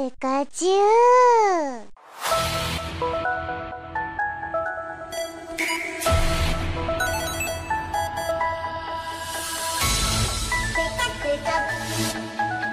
ピカチュウペタペタ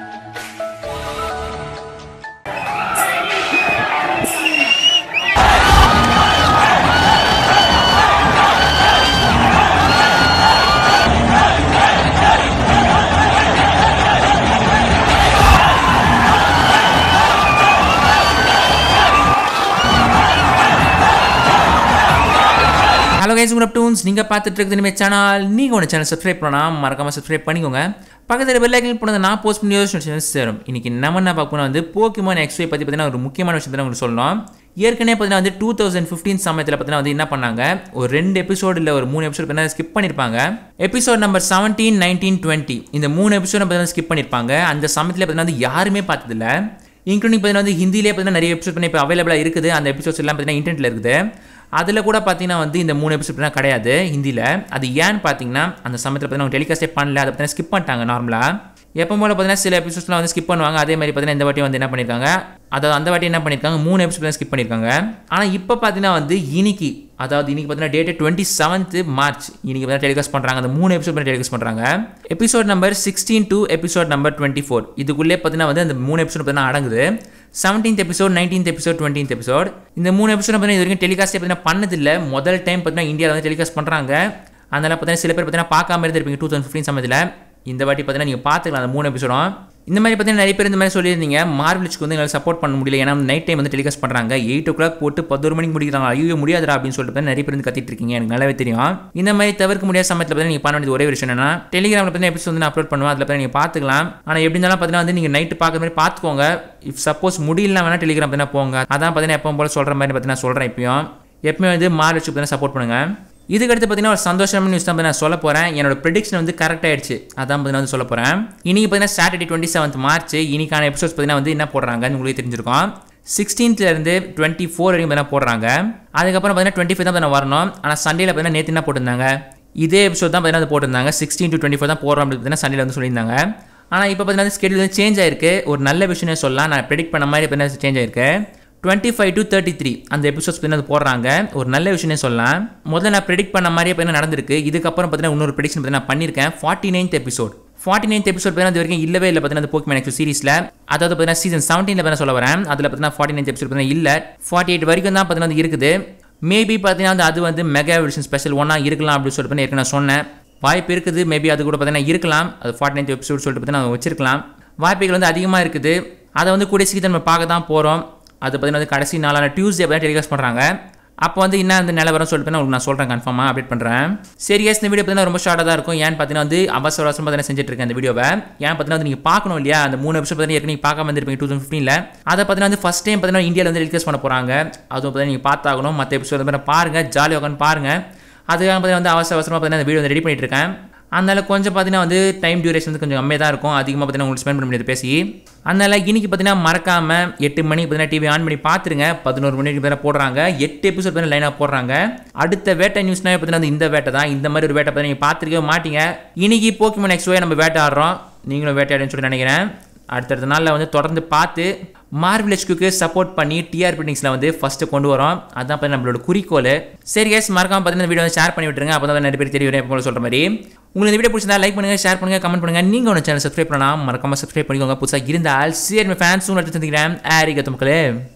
hello guys உங்கள் tunes நீங்கள் பார்த்துட்டு இருக்குது இனிமேல் சேனல் நீங்கள் ஒன்று சேனல் சப்ஸ்கிரைப் பண்ணலாம் மறக்காமல் சப்ஸ்கிரைப் பண்ணிக்கோங்க பக்கத்தில் பெல் ஐக்கன் போனது நான் போஸ்ட் பண்ணி யோசிச்சு சேரும் இன்னைக்கு நம்ம என்ன பார்க்கணும் வந்து போக்கிமான் எக்ஸ்வே பற்றி பார்த்தீங்கன்னா ஒரு முக்கியமான விஷயத்தை உங்களுக்கு சொல்லணும் ஏற்கனவே பார்த்தீங்கன்னா வந்து டூ தௌசண்ட் ஃபிஃப்டீன் சமயத்தில் பார்த்தீங்கன்னா வந்து என்ன பண்ணாங்க ஒரு ரெண்டு எபிசோடு இல்லை ஒரு மூணு எபிசோட் பார்த்தீங்கன்னா ஸ்கிப் பண்ணியிருப்பாங்க episode number seventeen nineteen twenty இந்த மூணு எபிசோட் பார்த்தீங்கன்னா ஸ்கிப் பண்ணியிருப்பாங்க அந்த சமயத்தில் பார்த்தீங்கன்னா வந்து யாருமே பார்த்ததில்ல இன்க்ளூடிங் பார்த்தீங்கன்னா வந்து ஹிந்திலே பார்த்தீங்கன்னா நிறைய எபிசோட் பண்ணி இப்போ அவைலபிளாக இருக்குது அந்த எபிசோட்ஸ் எல்லாம் பார்த்தீங்கன்னா இன்டர்நெட்டில் இருக்குது அதில் கூட பார்த்தீங்கன்னா வந்து இந்த மூணு எபிசோட் கிடையாது ஹிந்தியில் அது ஏன்னு பார்த்தீங்கன்னா அந்த சமயத்தில் பார்த்தீங்கன்னா டெலிகாஸ்டே பண்ணல அதை பார்த்தீங்கன்னா ஸ்கிப் பண்ணிட்டாங்க நார்மலாக எப்போ போல பார்த்தீங்கன்னா சில எபிசோட்ஸ்லாம் வந்து ஸ்கிப் பண்ணுவாங்க அதே மாதிரி பார்த்தீங்கன்னா இந்த வாட்டி வந்து என்ன பண்ணியிருக்காங்க அதாவது அந்த வாட்டி என்ன பண்ணியிருக்காங்க மூணு எபிசோட் ஸ்கிப் பண்ணியிருக்காங்க ஆனால் இப்போ பார்த்தீங்கன்னா வந்து இன்னைக்கு அதாவது இன்னைக்கு பார்த்தீங்கன்னா டேட்டு டுவெண்ட்டி செவன்த் மார்ச் இன்னைக்கு பார்த்தீங்கன்னா டெலிகாஸ்ட் பண்ணுறாங்க அந்த மூணு எபிசோட் பண்ணி டெலிகாஸ்ட் பண்ணுறாங்க episode number sixteen to episode number twenty four இதுக்குள்ளே பார்த்தீங்கன்னா வந்து அந்த மூணு எபிசோட் பார்த்தீங்கன்னா அடங்குது seventeenth episode nineteenth episode twentieth episode இந்த மூணு எபிசோட் பார்த்தீங்கன்னா இது வரைக்கும் டெலிகாஸ்ட் பார்த்தீங்கன்னா பண்ணதில்லை முதல் டைம் பார்த்தீங்கன்னா இந்தியாவில் வந்து டெலிகாஸ்ட் பண்ணுறாங்க அதனால் பார்த்தீங்கன்னா சில பேர் பார்த்தீங்கன்னா பார்க்காம இருந்திருப்பீங்க டூ தௌசண்ட் ஃபிஃப்டீன் சமயத்தில் இந்த வாட்டி பார்த்தீங்கன்னா நீங்கள் பார்த்துக்கலாம் அந்த மூணு எபிசோடும் இந்த மாதிரி பார்த்தீங்கன்னா நிறைய பேர் இந்த மாதிரி சொல்லியிருந்தீங்க மார்வலிச்சுக்கு வந்து எங்களுக்கு சப்போர்ட் பண்ண முடியல ஏன்னா நைட் டைம் வந்து டெலிகாஸ்ட் பண்ணுறாங்க எயிட் ஓ கிளாக் போட்டு பதினோரு மணிக்கு முடிக்கிறாங்க ஐயோ முடியாதுடா அப்படின்னு சொல்லிட்டு பார்த்தீங்கன்னா நிறைய பேர் வந்து கத்திட்டு இருக்கீங்க எனக்கு நல்லாவே தெரியும் இந்த மாதிரி தவிர்க்க முடியாத சமயத்தில் பார்த்தீங்கன்னா நீங்கள் பண்ண வேண்டியது ஒரே விஷயம் என்னன்னா டெலிகிராமில் பார்த்தீங்கன்னா எபிசோட் வந்து நான் அப்லோட் பண்ணுவேன் அதில் பார்த்தீங்கன்னா நீங்கள் பார்த்துக்கலாம் ஆனால் எப்படி இருந்தாலும் பார்த்தீங்கன்னா வந்து நீங்கள் நைட்டு பார்க்குற மாதிரி பார்த்துக்கோங்க இஃப் சப்போஸ் முடியலனா வேணால் டெலிகிராம் பார்த்தீங்கன்னா போங்க அதான் பார்த்தீங்கன்னா எப்போ போல சொல்கிற மாதிரி பார்த்தீங்கன்னா சொல்கிறேன் இப்பயும் எப்பவுமே வந்து மார்வலிச்சு பார்த்தீங்கன்னா சப்போர்ட் பண்ணுங்கள் இதுக்கடுத்து பார்த்தீங்கன்னா ஒரு சந்தோஷமான நியூஸ் தான் நான் சொல்ல போகிறேன் என்னோட ப்ரெடிக்ஷன் வந்து கரெக்ட் ஆயிடுச்சு அதான் பார்த்தீங்கன்னா வந்து சொல்ல போகிறேன் இன்னைக்கு பார்த்தீங்கன்னா சாட்டர்டே டுவெண்ட்டி செவன்த் மார்ச் இன்னைக்கான எபிசோட்ஸ் பார்த்தீங்கன்னா வந்து என்ன போடுறாங்கன்னு உங்களுக்கு தெரிஞ்சிருக்கும் சிக்ஸ்டீன்த்லேருந்து டுவெண்ட்டி ஃபோர் வரைக்கும் பார்த்தீங்கன்னா போடுறாங்க அதுக்கப்புறம் பார்த்தீங்கன்னா டுவெண்ட்டி ஃபைவ் தான் பார்த்தீங்கன்னா வரணும் ஆனால் சண்டேல பார்த்தீங்கன்னா நேற்று என்ன போட்டிருந்தாங்க இதே எபிசோட் தான் பார்த்தீங்கன்னா அது போட்டிருந்தாங்க சிக்ஸ்டீன் டு டுவெண்ட்டி ஃபோர் தான் போடுறோம் அப்படின்னு பார்த்தீங்கன்னா சண்டேல வந்து சொல்லியிருந்தாங்க ஆனால் இப்போ பார்த்தீங்கன்னா ஸ்கெடியூல் வந்து சேஞ்ச் ஆயிருக்கு ஒரு நல்ல விஷயமே சொல்லலாம் நான் ப்ரெடிக்ட் பண்ண மாதிரி பார்த்தீங்கன்னா சேஞ்ச் ஆயிருக்கு twenty five to thirty three அந்த எபிசோட்ஸ் பார்த்தீங்கன்னா அது போடுறாங்க ஒரு நல்ல விஷயமே சொல்லலாம் முதல்ல நான் ப்ரெடிக்ட் பண்ண மாதிரியே பார்த்தீங்கன்னா நடந்திருக்கு இதுக்கப்புறம் பார்த்தீங்கன்னா இன்னொரு ப்ரெடிக்ஷன் பார்த்தீங்கன்னா நான் பண்ணியிருக்கேன் forty ninth episode forty ninth episode பார்த்தீங்கன்னா இது வரைக்கும் இல்லவே இல்லை பார்த்தீங்கன்னா அந்த போக்கிமேன் எக்ஸ் சீரிஸில் அதாவது பார்த்தீங்கன்னா சீசன் செவன்டீனில் பார்த்தீங்கன்னா சொல்ல வரேன் அதில் பார்த்தீங்கன்னா ஃபார்ட்டி நைன்த் எபிசோட் பார்த்தீங்கன்னா இல்லை ஃபார்ட்டி எயிட் வரைக்கும் தான் பார்த்தீங்கன்னா வந்து இருக்குது மேபி பார்த்தீங்கன்னா வந்து அது வந்து மெகா எடிஷன் ஸ்பெஷல் ஒன்றா இருக்கலாம் அப்படின்னு சொல்லிட்டு பார்த்தீங்கன்னா ஏற்கனவே நான் சொன்னேன் வாய்ப்பு இருக்குது மேபி அது கூட பார்த்தீங்கன்னா இருக்கலாம் அது ஃபார்ட்டி நைன்த் எபிசோட் சொல்லிட்டு பார்த்தீங்கன்னா வச்சிருக்கலாம் வாய்ப்புகள் வந்து அதிகமாக இருக்குது அதை வந்து கூடிய சீக்கிரம் நம்ம பார்க்க தான் போகிறோம் அது பார்த்தீங்கன்னா வந்து கடைசி நாளான டியூஸ்டே பார்த்தா டெலிகாஸ்ட் பண்ணுறாங்க அப்போ வந்து என்ன அந்த நிலவரம் சொல்லிட்டு நான் உங்களுக்கு நான் சொல்கிறேன் கன்ஃபார்மாக அப்டேட் பண்ணுறேன் சீரியஸ் இந்த வீடியோ பார்த்தீங்கன்னா ரொம்ப ஷார்ட்டாக தான் இருக்கும் ஏன்னு பார்த்தீங்கன்னா வந்து அவசர அவசரம் பார்த்தீங்கன்னா செஞ்சுட்டு இருக்கேன் இந்த வீடியோவை ஏன் பார்த்தீங்கன்னா வந்து நீங்கள் பார்க்கணும் இல்லையா அந்த மூணு எபிசோட் பார்த்தீங்கன்னா ஏற்கனவே பார்க்காம வந்திருப்பீங்க டூ தௌசண்ட் ஃபிஃப்டீனில் அதை பார்த்தீங்கன்னா வந்து ஃபஸ்ட் டைம் பார்த்தீங்கன்னா இந்தியாவில் வந்து டெலிகாஸ்ட் பண்ண போகிறாங்க அதுவும் பார்த்தீங்கன்னா நீங்கள் பார்த்தாகணும் மற்ற எபிசோட் பார்த்தீங்கன்னா பாருங்கள் ஜாலியாக உட்காந்து பாருங்கள் அதுக்காக பார்த்தீங்கன்னா வந்து அவசர அவசரமாக பார்த்தீங்கன்னா இந்த வீடியோ வந்து ரெடி பண்ணிட்டு இருக்கேன் அதனால கொஞ்சம் பார்த்தீங்கன்னா வந்து டைம் டியூரேஷன் வந்து கொஞ்சம் கம்மியாக தான் இருக்கும் அதிகமாக பார்த்தீங்கன்னா உங்களுக்கு ஸ்பெண்ட் பண்ண முடியாது பேசி அதனால இன்னைக்கு பார்த்தீங்கன்னா மறக்காம எட்டு மணிக்கு பார்த்தீங்கன்னா டிவி ஆன் பண்ணி பார்த்துருங்க பதினோரு மணிக்கு பேர போடுறாங்க எட்டு எபிசோட் பார்த்தீங்கன்னா லைனாக போடுறாங்க அடுத்த வேட்டை நியூஸ்னாவே பார்த்தீங்கன்னா வந்து இந்த வேட்டை தான் இந்த மாதிரி ஒரு வேட்டை பார்த்தீங்கன்னா நீங்கள் பார்த்துருக்கவே மாட்டீங்க இன்னைக்கு போக்கிமோன் எக்ஸ்வே நம்ம வேட்டை ஆடுறோம் நீங்களும் வேட்டையாடுன்னு சொல்லி நினைக்கிறேன் அடுத்தடுத்த நாளில் வந்து தொடர்ந்து பார்த்து மார்வலெஸ்க்கு சப்போர்ட் பண்ணி டிஆர் பிட்டிங்ஸில் வந்து ஃபஸ்ட்டு கொண்டு வரோம் அதான் பார்த்தீங்கன்னா நம்மளோட குறிக்கோள் சரி கேஸ் மறக்காம பார்த்தீங்கன்னா வீடியோ வந்து ஷேர் பண்ணி விட்டுருங்க அப்போ தான் நிறைய பேர் தெரிய வரும் எப்போ சொல்கிற மாதிரி உங்களுக்கு இந்த வீடியோ பிடிச்சிருந்தா லைக் பண்ணுங்கள் ஷேர் பண்ணுங்கள் கமெண்ட் பண்ணுங்கள் நீங்கள் ஒன்று சேனல் சப்ஸ்கிரைப் பண்ணலாம் மறக்காம சப்ஸ்கிரைப் பண்ணிக்கோங்க புதுசாக இருந்தால் சரி ஃபேன்ஸும் எடுத்து சந்திக்கிறேன் ஆரிகத்து மக்களே